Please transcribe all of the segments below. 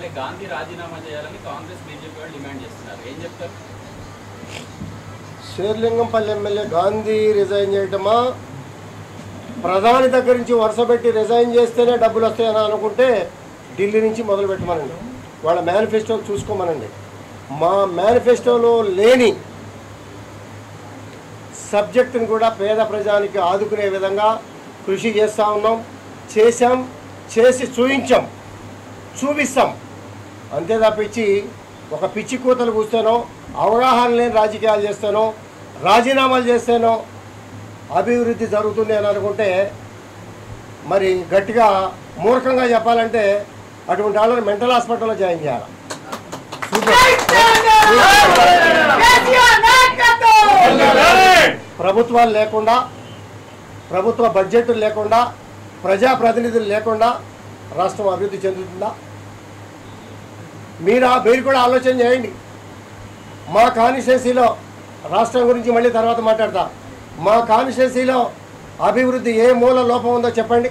MLA Gandhi రాజీనామా చేయాలని Congress BJP వాళ్ళు డిమాండ్ చేస్తున్నారు ఏం చెప్తారు శేర్లింగంపల్లి ఎమ్మెల్యే గాంధీ రిజైన్ చేయటమా ప్రధాని దగ్గర నుంచి వరుస పెట్టి రిజైన్ చేస్తేనే డబ్బులు వస్తాయని అనుకుంటే ఢిల్లీ నుంచి మొదలు పెట్టమనండి వాళ్ళ మేనిఫెస్టో చూసుకోమనండి మా మేనిఫెస్టోలో లేని సబ్జెక్టును కూడా పేద ప్రజానికి ఆదుకునే విధంగా కృషి చేస్తూ ఉన్నాం చేశాం చేసి చూయించాం చూపిస్తాం అంతే తప్పించి ఒక పిచ్చి కూతలు కూస్తానో అవగాహన లేని రాజకీయాలు చేస్తానో రాజీనామాలు చేస్తానో అభివృద్ధి జరుగుతుంది అని అనుకుంటే మరి గట్టిగా మూర్ఖంగా చెప్పాలంటే అటువంటి వాళ్ళని మెంటల్ హాస్పిటల్లో జాయిన్ చేయాలి ప్రభుత్వాలు లేకుండా ప్రభుత్వ బడ్జెట్ లేకుండా ప్రజాప్రతినిధులు లేకుండా రాష్ట్రం అభివృద్ధి చెందుతుందా మీరు ఆ- మీరు కూడా ఆలోచన చేయండి మా కాన్స్టిట్యున్సీలో రాష్ట్రం గురించి మళ్ళీ తర్వాత మాట్లాడతా మా కాన్స్టిట్యున్సీలో అభివృద్ధి ఏ మూల లోపం ఉందో చెప్పండి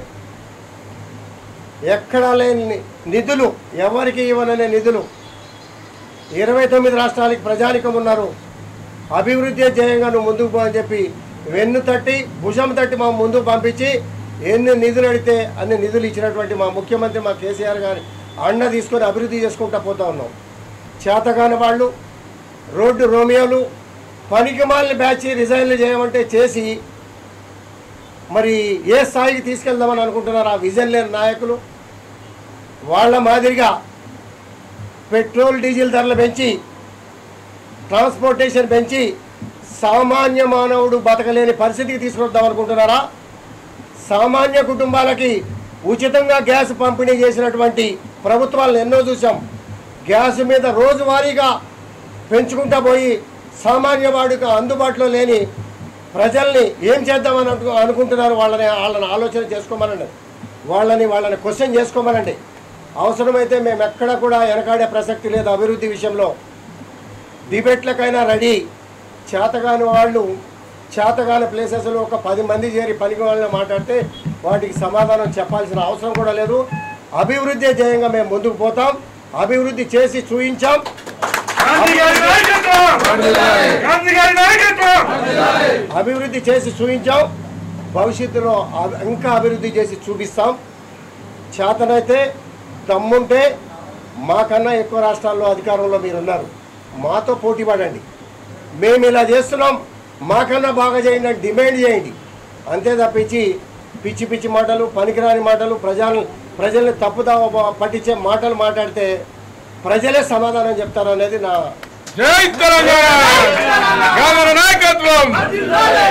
ఎక్కడా లేని ని- నిధులు ఎవరికి ఇవ్వననే నిధులు ఇరవై తొమ్మిది రాష్ట్రాలకి ప్రజానికం ఉన్నారు అభివృద్ధి ధ్యేయంగా నువ్వు ముందుకు పో అని చెప్పి వెన్ను తట్టి భుజం తట్టి మా ముందుకు పంపించి ఎన్ని నిధులు అడిగితే అన్ని నిధులు ఇచ్చినటువంటి మా ముఖ్యమంత్రి మా కేసీఆర్ గారి అండ తీసుకొని అభివృద్ధి చేసుకుంటా పోతా ఉన్నాం చేతగాని వాళ్ళు రోడ్డు రోమియోలు పనికిమాలిన బ్యాచ్ రిజైన్లు చేయమంటే చేసి మరి ఏ స్థాయికి తీసుకెళ్దామని అనుకుంటున్నారు ఆ విజన్ లేని నాయకులు వాళ్ళ మాదిరిగా పెట్రోల్ డీజిల్ ధరలు పెంచి ట్రాన్స్పోర్టేషన్ పెంచి సామాన్య మానవుడు బతకలేని పరిస్థితికి తీసుకొద్దాం అనుకుంటున్నారా సామాన్య కుటుంబాలకి ఉచితంగా గ్యాస్ పంపిణీ చేసినటువంటి ప్రభుత్వాలను ఎన్నో చూసాం గ్యాస్ మీద రోజువారీగా పెంచుకుంటా పోయి సామాన్య వాడికి అందుబాటులో లేని ప్రజల్ని ఏం చేద్దామని అనుకు అనుకుంటున్నారు వాళ్ళని వాళ్ళని ఆలోచన చేసుకోమనండి వాళ్ళని వాళ్ళని క్వశ్చన్ చేసుకోమనండి అవసరమైతే మేము ఎక్కడ కూడా వెనకాడే ప్రసక్తి లేదు అభివృద్ధి విషయంలో డిబేట్లకైనా రెడీ చేతగాని వాళ్ళు చేతగాని ప్లేసెస్లో ఒక పది మంది చేరి పనికి వాళ్ళని మాట్లాడితే వాటికి సమాధానం చెప్పాల్సిన అవసరం కూడా లేదు అభివృద్ధి ధ్యేయంగా మేము ముందుకు పోతాం అభివృద్ధి చేసి చూయించాం గాంధీ గారి నాయకత్వం గాంధీ గారి నాయకత్వం అభివృద్ధి చేసి చూపించాం భవిష్యత్తులో అభి- ఇంకా అభివృద్ధి చేసి చూపిస్తాం చేతనైతే దమ్ముంటే మాకన్నా ఎక్కువ రాష్ట్రాల్లో అధికారంలో మీరున్నారు మాతో పోటీ పడండి మేము ఇలా చేస్తున్నాం మాకన్నా బాగా చేయండి అని డిమాండ్ చేయండి అంతే తప్పించి పిచ్చి పిచ్చి మాటలు పనికిరాని మాటలు ప్రజల్ని ప్రజల్ని తప్పుదావ పట్టించే మాటలు మాట్లాడితే ప్రజలే సమాధానం చెప్తారు అనేది నా జై తెలంగాణ గాంధీ నాయకత్వం